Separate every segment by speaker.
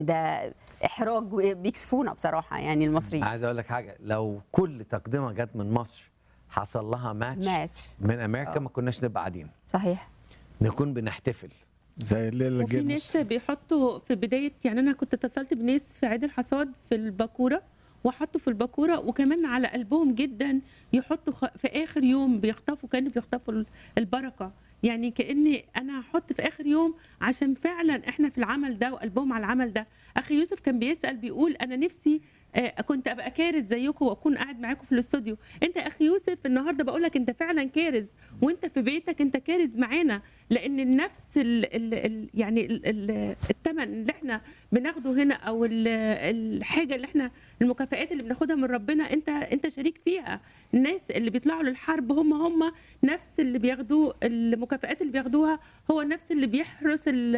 Speaker 1: ده احراج بيكسفونا بصراحه يعني المصريين
Speaker 2: عايز اقول لك حاجه لو كل تقدمه جت من مصر حصل لها ماتش,
Speaker 1: ماتش
Speaker 2: من امريكا ما كناش نبقى قاعدين
Speaker 1: صحيح
Speaker 2: نكون بنحتفل
Speaker 3: زي الليله
Speaker 4: وفي
Speaker 3: جيمس
Speaker 4: ناس بيحطوا في بدايه يعني انا كنت اتصلت بناس في عيد الحصاد في الباكوره وحطوا في الباكوره وكمان على قلبهم جدا يحطوا خ- في اخر يوم بيخطفوا كانوا بيخطفوا ال- البركه يعني كاني انا هحط في اخر يوم عشان فعلا احنا في العمل ده وقلبهم على العمل ده اخي يوسف كان بيسال بيقول انا نفسي آه، كنت ابقى كارز زيكم واكون قاعد معاكم في الاستوديو انت يا اخي يوسف النهارده بقول لك انت فعلا كارز وانت في بيتك انت كارز معانا لان النفس ال ال ال يعني ال ال الثمن اللي احنا بناخده هنا او ال- الحاجه اللي احنا المكافئات اللي بناخدها من ربنا انت انت شريك فيها الناس اللي بيطلعوا للحرب هم هم نفس اللي بياخدوه المكافئات اللي بياخدوها هو نفس اللي بيحرس ال-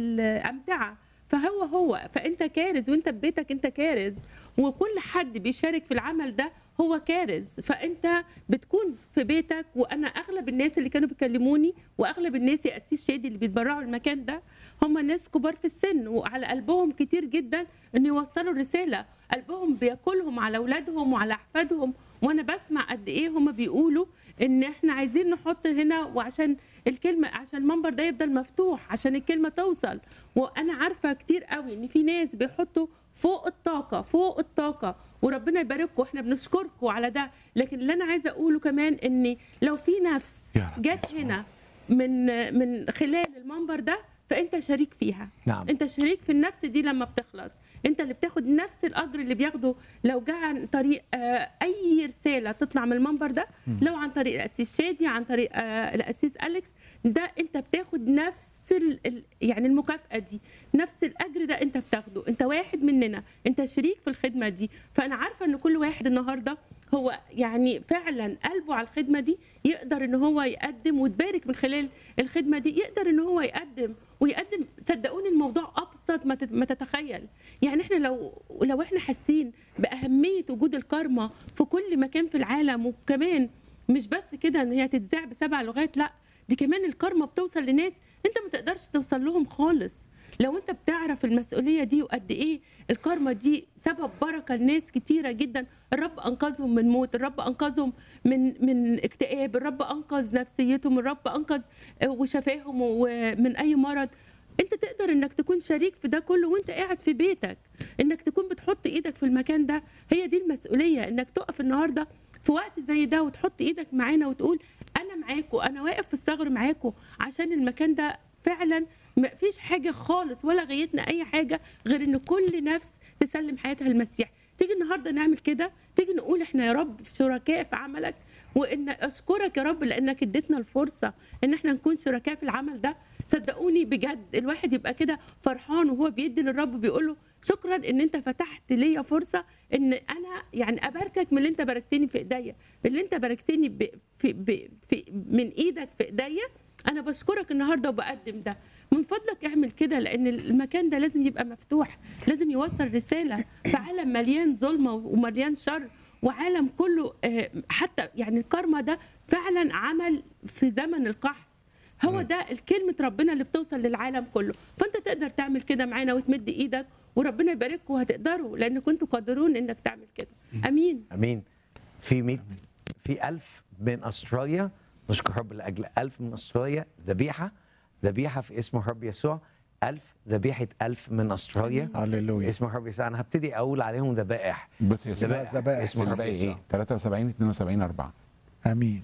Speaker 4: الامتعه فهو هو فانت كارز وانت ببيتك انت كارز وكل حد بيشارك في العمل ده هو كارز فانت بتكون في بيتك وانا اغلب الناس اللي كانوا بيكلموني واغلب الناس يا اسيس شادي اللي بيتبرعوا المكان ده هم ناس كبار في السن وعلى قلبهم كتير جدا ان يوصلوا الرساله قلبهم بياكلهم على اولادهم وعلى احفادهم وانا بسمع قد ايه هم بيقولوا ان احنا عايزين نحط هنا وعشان الكلمه عشان المنبر ده يفضل مفتوح عشان الكلمه توصل وانا عارفه كتير قوي ان في ناس بيحطوا فوق الطاقه فوق الطاقه وربنا يبارككم احنا بنشكركم على ده لكن اللي انا عايزه اقوله كمان ان لو في نفس
Speaker 3: يا رب
Speaker 4: جت
Speaker 3: يسوع.
Speaker 4: هنا من من خلال المنبر ده فانت شريك فيها
Speaker 2: نعم.
Speaker 4: انت شريك في النفس دي لما بتخلص انت اللي بتاخد نفس الاجر اللي بياخده لو جه عن طريق آه، اي رساله تطلع من المنبر ده لو عن طريق الاسيس شادي عن طريق آه، الاسيس اليكس ده انت بتاخد نفس ال ال يعني المكافاه دي نفس الاجر ده انت بتاخده انت واحد مننا انت شريك في الخدمه دي فانا عارفه ان كل واحد النهارده هو يعني فعلا قلبه على الخدمه دي يقدر ان هو يقدم وتبارك من خلال الخدمه دي يقدر ان هو يقدم ويقدم صدقوني الموضوع ابسط ما تت- ما تتخيل يعني احنا لو لو احنا حاسين باهميه وجود الكارما في كل مكان في العالم وكمان مش بس كده ان هي تتذاع بسبع لغات لا دي كمان الكارما بتوصل لناس انت ما تقدرش توصل لهم خالص لو انت بتعرف المسؤوليه دي وقد ايه الكارما دي سبب بركه لناس كتيره جدا الرب انقذهم من موت الرب انقذهم من من اكتئاب الرب انقذ نفسيتهم الرب انقذ آه، وشفاهم ومن اي مرض انت تقدر انك تكون شريك في ده كله وانت قاعد في بيتك انك تكون بتحط ايدك في المكان ده هي دي المسؤوليه انك تقف النهارده في وقت زي ده وتحط ايدك معانا وتقول انا معاكم انا واقف في الثغر معاكم عشان المكان ده فعلا ما فيش حاجه خالص ولا غايتنا اي حاجه غير ان كل نفس تسلم حياتها للمسيح تيجي النهارده نعمل كده تيجي نقول احنا يا رب شركاء في عملك وان اشكرك يا رب لانك اديتنا الفرصه ان احنا نكون شركاء في العمل ده صدقوني بجد الواحد يبقى كده فرحان وهو بيدي للرب بيقول له شكرا ان انت فتحت ليا فرصه ان انا يعني اباركك من اللي انت باركتني في ايديا اللي انت باركتني ب في ب في من ايدك في ايديا انا بشكرك النهارده وبقدم ده من فضلك اعمل كده لان المكان ده لازم يبقى مفتوح لازم يوصل رساله في عالم مليان ظلمه ومليان شر وعالم كله آه، حتى يعني الكارما ده فعلا عمل في زمن القحط هو ده كلمة ربنا اللي بتوصل للعالم كله فانت تقدر تعمل كده معانا وتمد ايدك وربنا يبارككم وهتقدروا لان كنتوا قادرون انك تعمل كده امين
Speaker 2: امين في 100 في 1000 من استراليا نشكر رب لاجل 1000 من استراليا ذبيحه ذبيحه في اسم الرب يسوع 1000 ذبيحه 1000 من استراليا
Speaker 3: هللويا
Speaker 2: اسم الرب يسوع انا هبتدي اقول عليهم ذبائح
Speaker 5: بص يا سيدي
Speaker 2: ذبائح.
Speaker 3: ذبائح.
Speaker 2: اسم الرب
Speaker 5: الرباعي
Speaker 2: يسوع
Speaker 5: ايه 73 72 4
Speaker 3: امين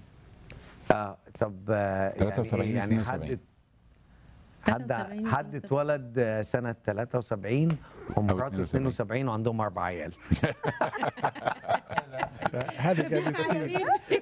Speaker 2: اه طب آه،
Speaker 5: 73
Speaker 2: يعني يعني
Speaker 5: 72.
Speaker 2: حد حد
Speaker 4: 73
Speaker 2: حد اتولد آه، سنه 73 ومراته
Speaker 5: 72.
Speaker 2: 72 وعندهم اربع عيال
Speaker 3: هذه كانت السيد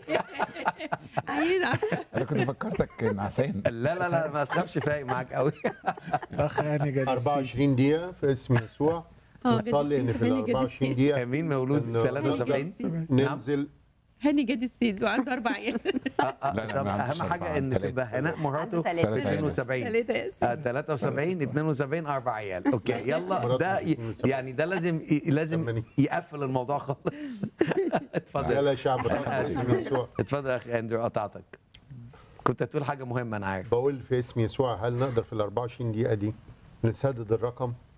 Speaker 4: عينا
Speaker 5: انا كنت فكرتك نعسان
Speaker 2: لا لا لا ما تخافش فايق معاك قوي
Speaker 3: اخ هاني قال السيد
Speaker 6: 24 دقيقة في اسم يسوع
Speaker 4: آه،
Speaker 6: نصلي ان في ال
Speaker 4: هاني جد
Speaker 6: 24 دقيقة
Speaker 2: امين مولود
Speaker 6: إنه
Speaker 2: 73
Speaker 6: ننزل
Speaker 4: هاني جد السيد وعنده اربع عيال
Speaker 2: آه، آه،
Speaker 5: لا، لا،
Speaker 2: طب
Speaker 5: ما عندوش
Speaker 2: اهم حاجه
Speaker 5: أربعة،
Speaker 2: ان
Speaker 5: تلاتة.
Speaker 2: تبقى هناء مراته
Speaker 1: عنده
Speaker 2: في
Speaker 1: ثلاثة.
Speaker 5: تلاتة عيال بس.
Speaker 2: 72
Speaker 4: ثلاثة يا
Speaker 2: آه، 73 72 اربع عيال اوكي يلا
Speaker 6: مراته
Speaker 2: ده
Speaker 6: في
Speaker 2: ي-
Speaker 6: 72.
Speaker 2: يعني ده لازم ي- لازم
Speaker 6: تمانين.
Speaker 2: يقفل الموضوع خالص اتفضل
Speaker 6: يلا يا شعب الرب في اسم يسوع
Speaker 2: اتفضل يا اخي اندرو قطعتك كنت هتقول حاجه مهمه انا عارف
Speaker 6: بقول في اسم يسوع هل نقدر في ال 24 دقيقة دي نسدد الرقم